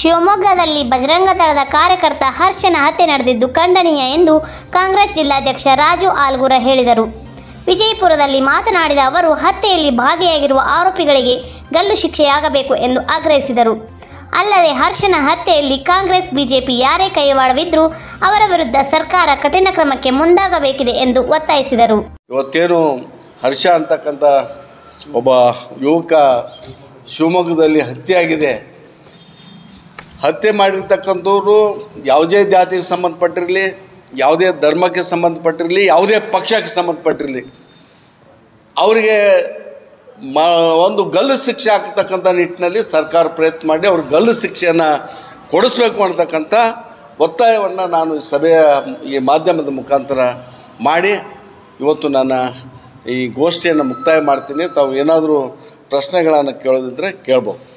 ಶಿವಮೊಗ್ಗದಲ್ಲಿ ಬಜರಂಗ ದಳದ ಕಾರ್ಯಕರ್ತ ಹರ್ಷನ ಹತ್ಯೆ ನಡೆದಿದ್ದು ಖಂಡನೀಯ ಎಂದು ಕಾಂಗ್ರೆಸ್ ಜಿಲ್ಲಾಧ್ಯಕ್ಷ ರಾಜು ಆಲ್ಗೂರ ಹೇಳಿದರು ವಿಜಯಪುರದಲ್ಲಿ ಮಾತನಾಡಿದ ಅವರು ಹತ್ಯೆಯಲ್ಲಿ ಭಾಗಿಯಾಗಿರುವ ಆರೋಪಿಗಳಿಗೆ ಗಲ್ಲು ಶಿಕ್ಷೆಯಾಗಬೇಕು ಎಂದು ಆಗ್ರಹಿಸಿದರು ಅಲ್ಲದೆ ಹರ್ಷನ ಹತ್ಯೆಯಲ್ಲಿ ಕಾಂಗ್ರೆಸ್ ಬಿಜೆಪಿ ಯಾರೇ ಕೈವಾಡವಿದ್ರೂ ಅವರ ವಿರುದ್ಧ ಸರ್ಕಾರ ಕಠಿಣ ಕ್ರಮಕ್ಕೆ ಮುಂದಾಗಬೇಕಿದೆ ಎಂದು ಒತ್ತಾಯಿಸಿದರು ಇವತ್ತೇನು ಹರ್ಷ ಅಂತಕ್ಕಂಥ ಒಬ್ಬ ಯುವಕ ಶಿವಮೊಗ್ಗದಲ್ಲಿ ಹತ್ಯೆ ಆಗಿದೆ ಹತ್ಯೆ ಮಾಡಿರ್ತಕ್ಕಂಥವ್ರು ಯಾವುದೇ ಜಾತಿಗೆ ಸಂಬಂಧಪಟ್ಟಿರಲಿ ಯಾವುದೇ ಧರ್ಮಕ್ಕೆ ಸಂಬಂಧಪಟ್ಟಿರಲಿ ಯಾವುದೇ ಪಕ್ಷಕ್ಕೆ ಸಂಬಂಧಪಟ್ಟಿರಲಿ ಅವರಿಗೆ ಮ ಒಂದು ಗಲ್ಲು ಶಿಕ್ಷೆ ಆಗ್ತಕ್ಕಂಥ ನಿಟ್ಟಿನಲ್ಲಿ ಸರ್ಕಾರ ಪ್ರಯತ್ನ ಮಾಡಿ ಅವ್ರಿಗೆ ಗಲ್ಲು ಶಿಕ್ಷೆಯನ್ನು ಕೊಡಿಸ್ಬೇಕು ಅಂತಕ್ಕಂಥ ಒತ್ತಾಯವನ್ನು ನಾನು ಈ ಸಭೆಯ ಈ ಮಾಧ್ಯಮದ ಮುಖಾಂತರ ಮಾಡಿ ಇವತ್ತು ನನ್ನ ಈ ಗೋಷ್ಠಿಯನ್ನು ಮುಕ್ತಾಯ ಮಾಡ್ತೀನಿ ತಾವು ಏನಾದರೂ ಪ್ರಶ್ನೆಗಳನ್ನು ಕೇಳೋದಿದ್ದರೆ ಕೇಳ್ಬೋದು